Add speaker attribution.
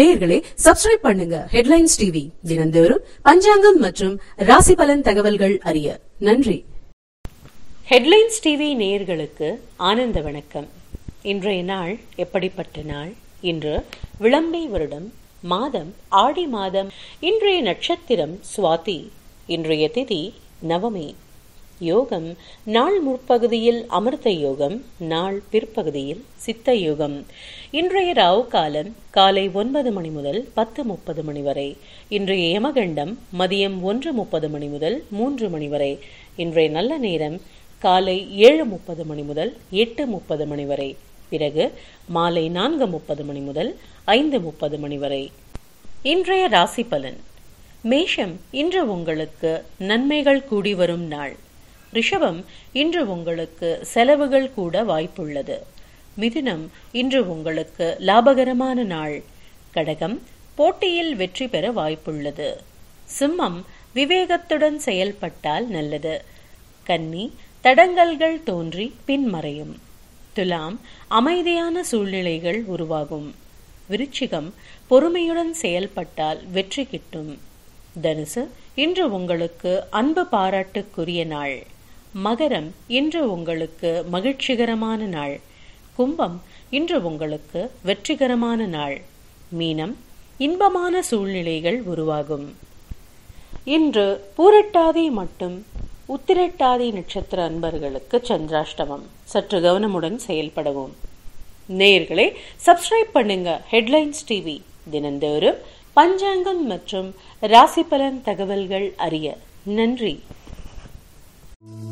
Speaker 1: நேயர்களே சப்ஸ்கிரைப் பண்ணுங்க headlines TV தினந்தோறும் பஞ்சாங்கம் மற்றும் ராசி பலன் தகவல்கள் அறிய நன்றி
Speaker 2: ஹெட்லைன்ஸ் டிவி நேயர்களுக்கு ஆனந்த வணக்கம் இன்றைய நாள் எப்படிப்பட்ட நாள் இன்று விளம்பை வருடம் மாதம் ஆடி மாதம் இன்றைய நட்சத்திரம் சுவாதி இன்றைய திதி நவமி யோகம் நாள் முற்பகுதியில் அமிர்த யோகம் நாள் பிற்பகுதியில் சித்த யோகம் இன்றைய ராவு காலம் காலை ஒன்பது மணி முதல் பத்து முப்பது மணி வரை இன்றைய யமகண்டம் மதியம் ஒன்று முப்பது மணி முதல் மூன்று மணி வரை இன்றைய நல்ல நேரம் காலை ஏழு முப்பது மணி முதல் எட்டு முப்பது மணி வரை பிறகு மாலை நான்கு முப்பது மணி முதல் ஐந்து முப்பது மணி வரை இன்றைய ராசி பலன் மேஷம் இன்று உங்களுக்கு நன்மைகள் கூடி வரும் நாள் ரிஷபம் இன்று உங்களுக்கு செலவுகள் கூட வாய்ப்புள்ளது மிதுனம் இன்று உங்களுக்கு லாபகரமான நாள் கடகம் போட்டியில் வெற்றி பெற வாய்ப்புள்ளது சிம்மம் விவேகத்துடன் செயல்பட்டால் நல்லது கன்னி தடங்கல்கள் தோன்றி பின்மறையும் துலாம் அமைதியான சூழ்நிலைகள் உருவாகும் விருச்சிகம் பொறுமையுடன் செயல்பட்டால் வெற்றி கிட்டும் தனுசு இன்று உங்களுக்கு அன்பு பாராட்டுக்குரிய நாள் மகரம் இன்று உங்களுக்கு மகிழ்ச்சிகரமான நாள் கும்பம் இன்று உங்களுக்கு வெற்றிகரமான நாள் மீனம் இன்பமான சூழ்நிலைகள் உருவாகும் இன்று பூரட்டாதி மற்றும் உத்திரட்டாதி நட்சத்திர அன்பர்களுக்கு சந்திராஷ்டமம் சற்று கவனமுடன் செயல்படவும் நேயர்களே சப்ஸ்கிரைப் பண்ணுங்க ஹெட்லைன்ஸ் டிவி தினந்தோறும் பஞ்சாங்கம் மற்றும் ராசி பலன் தகவல்கள் அறிய நன்றி